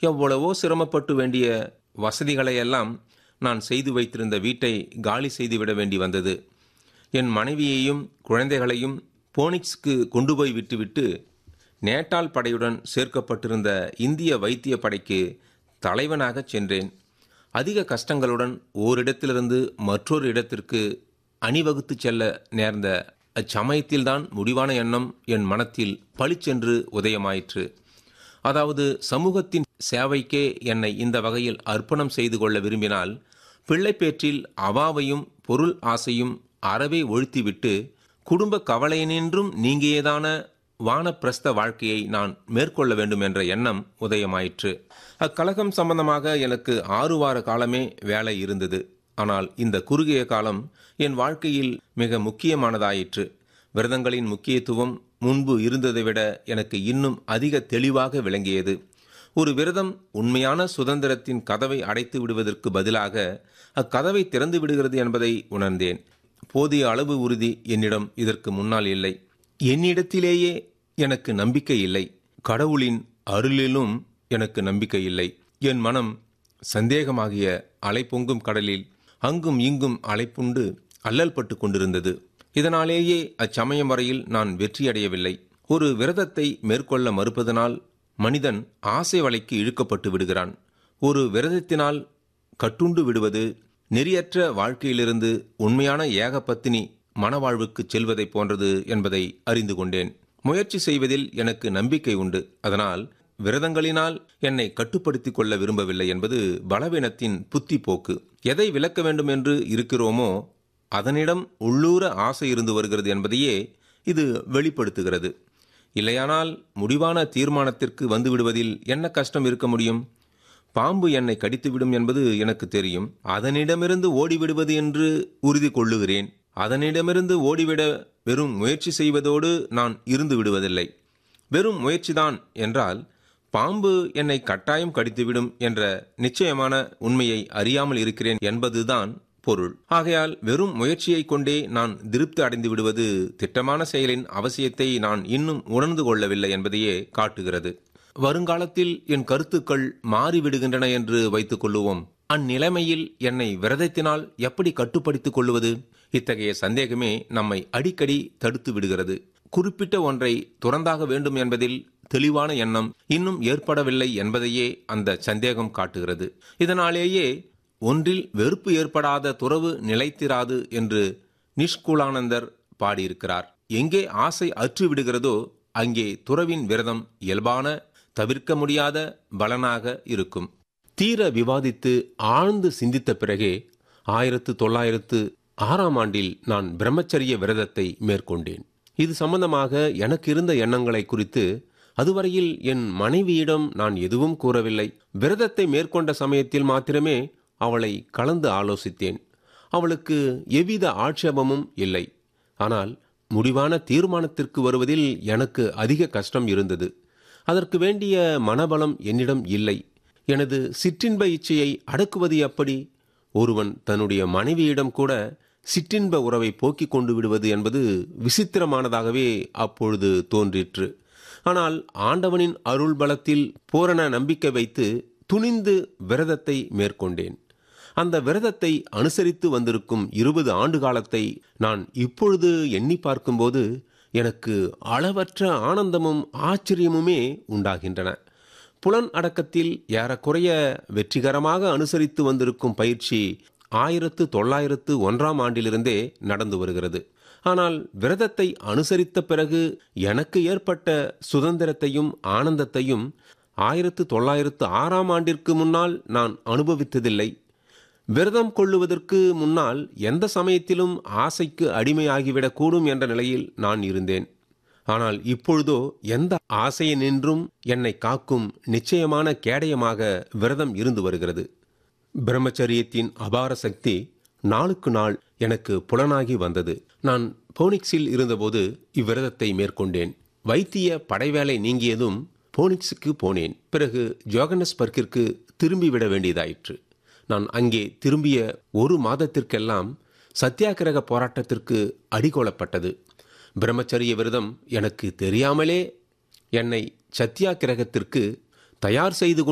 எவ்வளவோ சிரமப்பட்டு வேண்டிய வசதிகளையெல்லாம் நான் செய்து வைத்திருந்த வீட்டை காலி செய்துவிட வேண்டி வந்தது என் மனைவியையும் குழந்தைகளையும் போனிக்ஸ்க்கு கொண்டு போய் விட்டுவிட்டு நேட்டால் படையுடன் சேர்க்கப்பட்டிருந்த இந்திய வைத்திய படைக்கு தலைவனாகச் சென்றேன் அதிக கஷ்டங்களுடன் ஓரிடத்திலிருந்து மற்றொரு இடத்திற்கு அணிவகுத்து செல்ல நேர்ந்த அச்சமயத்தில்தான் முடிவான எண்ணம் என் மனத்தில் பளிச்சென்று உதயமாயிற்று அதாவது சமூகத்தின் சேவைக்கே என்னை இந்த வகையில் அர்ப்பணம் செய்து கொள்ள விரும்பினால் பிள்ளைப்பேற்றில் அவாவையும் பொருள் ஆசையும் அறவே ஒழித்துவிட்டு குடும்ப கவலையினின்றும் நீங்கியதான வானப்பிரஸ்த வாழ்க்கையை நான் மேற்கொள்ள வேண்டும் என்ற எண்ணம் உதயமாயிற்று அக்கழகம் சம்பந்தமாக எனக்கு ஆறு வார காலமே வேலை இருந்தது ஆனால் இந்த குறுகிய காலம் என் வாழ்க்கையில் மிக முக்கியமானதாயிற்று விரதங்களின் முக்கியத்துவம் முன்பு இருந்ததை விட எனக்கு இன்னும் அதிக தெளிவாக விளங்கியது ஒரு விரதம் உண்மையான சுதந்திரத்தின் கதவை அடைத்து விடுவதற்கு பதிலாக அக்கதவை திறந்து விடுகிறது என்பதை உணர்ந்தேன் போதிய அளவு உறுதி என்னிடம் இதற்கு முன்னால் இல்லை என்னிடத்திலேயே எனக்கு நம்பிக்கை இல்லை கடவுளின் அருளிலும் எனக்கு நம்பிக்கை இல்லை என் மனம் சந்தேகமாகிய அலைப்பொங்கும் கடலில் அங்கும் இங்கும் அலைப்புண்டு அல்லல் பட்டு கொண்டிருந்தது இதனாலேயே அச்சமயம் வரையில் நான் வெற்றியடையவில்லை ஒரு விரதத்தை மேற்கொள்ள மறுப்பதனால் மனிதன் ஆசை வலைக்கு இழுக்கப்பட்டு விடுகிறான் ஒரு விரதத்தினால் கட்டுண்டு விடுவது நெறியற்ற வாழ்க்கையிலிருந்து உண்மையான ஏக பத்தினி மனவாழ்வுக்கு செல்வதைப் போன்றது என்பதை அறிந்து கொண்டேன் முயற்சி செய்வதில் எனக்கு நம்பிக்கை உண்டு அதனால் விரதங்களினால் என்னை கட்டுப்படுத்திக் கொள்ள விரும்பவில்லை என்பது பலவீனத்தின் புத்தி போக்கு எதை விளக்க வேண்டும் என்று இருக்கிறோமோ அதனிடம் உள்ளூர ஆசை இருந்து வருகிறது என்பதையே இது வெளிப்படுத்துகிறது இல்லையானால் முடிவான தீர்மானத்திற்கு வந்துவிடுவதில் என்ன கஷ்டம் இருக்க முடியும் பாம்பு என்னை கடித்துவிடும் என்பது எனக்கு தெரியும் அதனிடமிருந்து ஓடிவிடுவது என்று உறுதி கொள்ளுகிறேன் அதனிடமிருந்து ஓடிவிட வெறும் முயற்சி செய்வதோடு நான் இருந்து விடுவதில்லை வெறும் முயற்சிதான் என்றால் பாம்பு என்னை கட்டாயம் கடித்துவிடும் என்ற நிச்சயமான உண்மையை அறியாமல் இருக்கிறேன் என்பதுதான் பொருள் ஆகையால் வெறும் முயற்சியை கொண்டே நான் திருப்தி அடைந்து விடுவது திட்டமான செயலின் அவசியத்தை நான் இன்னும் உணர்ந்து கொள்ளவில்லை என்பதையே காட்டுகிறது வருங்காலத்தில் என் கருத்துக்கள் மாறிவிடுகின்றன என்று வைத்துக் கொள்ளுவோம் அந்நிலைமையில் என்னை விரதத்தினால் எப்படி கட்டுப்படுத்திக் கொள்வது இத்தகைய சந்தேகமே நம்மை அடிக்கடி தடுத்து விடுகிறது குறிப்பிட்ட ஒன்றை துறந்தாக வேண்டும் என்பதில் தெளிவான எண்ணம் இன்னும் ஏற்படவில்லை என்பதையே அந்த சந்தேகம் காட்டுகிறது இதனாலேயே ஒன்றில் வெறுப்பு ஏற்படாத துறவு நிலைத்திராது என்று நிஷ்குலானந்தர் பாடியிருக்கிறார் எங்கே ஆசை அற்று விடுகிறதோ அங்கே துறவின் விரதம் இயல்பான தவிர்க்க முடியாத பலனாக இருக்கும் தீர விவாதித்து ஆழ்ந்து சிந்தித்த பிறகே ஆயிரத்து தொள்ளாயிரத்து ஆறாம் ஆண்டில் நான் பிரம்மச்சரிய விரதத்தை மேற்கொண்டேன் இது சம்பந்தமாக எனக்கு இருந்த எண்ணங்களை குறித்து அதுவரையில் என் மனைவியிடம் நான் எதுவும் கூறவில்லை விரதத்தை மேற்கொண்ட சமயத்தில் மாத்திரமே அவளை கலந்து ஆலோசித்தேன் அவளுக்கு எவ்வித ஆட்சேபமும் இல்லை ஆனால் முடிவான தீர்மானத்திற்கு வருவதில் எனக்கு அதிக கஷ்டம் இருந்தது அதற்கு வேண்டிய மனபலம் என்னிடம் இல்லை எனது சிற்றின்ப இச்சையை அடக்குவது எப்படி ஒருவன் தன்னுடைய மனைவியிடம் கூட சிற்றின்ப உறவை போக்கிக் கொண்டு விடுவது என்பது விசித்திரமானதாகவே அப்பொழுது தோன்றிற்று ஆனால் ஆண்டவனின் அருள் பலத்தில் பூரண நம்பிக்கை வைத்து துணிந்து விரதத்தை மேற்கொண்டேன் அந்த விரதத்தை அனுசரித்து வந்திருக்கும் இருபது ஆண்டு காலத்தை நான் இப்பொழுது எண்ணி பார்க்கும்போது எனக்கு அளவற்ற ஆனந்தமும் ஆச்சரியமுமே உண்டாகின்றன புலன் அடக்கத்தில் ஏறக்குறைய வெற்றிகரமாக அனுசரித்து வந்திருக்கும் பயிற்சி ஆயிரத்து தொள்ளாயிரத்து ஒன்றாம் ஆண்டிலிருந்தே நடந்து வருகிறது ஆனால் விரதத்தை அனுசரித்த பிறகு எனக்கு ஏற்பட்ட சுதந்திரத்தையும் ஆனந்தத்தையும் ஆயிரத்து தொள்ளாயிரத்து ஆறாம் ஆண்டிற்கு முன்னால் நான் அனுபவித்ததில்லை விரதம் கொள்ளுவதற்கு முன்னால் எந்த சமயத்திலும் ஆசைக்கு அடிமையாகிவிடக்கூடும் என்ற நிலையில் நான் இருந்தேன் ஆனால் இப்பொழுதோ எந்த ஆசையை நின்றும் என்னை காக்கும் நிச்சயமான கேடயமாக விரதம் இருந்து வருகிறது பிரம்மச்சரியத்தின் அபார சக்தி நாளுக்கு நாள் எனக்கு புலனாகி வந்தது நான் போனிக்ஸில் இருந்தபோது இவ்விரதத்தை மேற்கொண்டேன் வைத்திய படைவேலை நீங்கியதும் போனிக்ஸுக்கு போனேன் பிறகு ஜோகன்னஸ்பர்க்கிற்கு திரும்பிவிட வேண்டியதாயிற்று நான் அங்கே திரும்பிய ஒரு மாதத்திற்கெல்லாம் சத்தியாகிரக போராட்டத்திற்கு அடிகோலப்பட்டது பிரம்மச்சரிய விரதம் எனக்கு தெரியாமலே என்னை சத்தியாகிரகத்திற்கு தயார் செய்து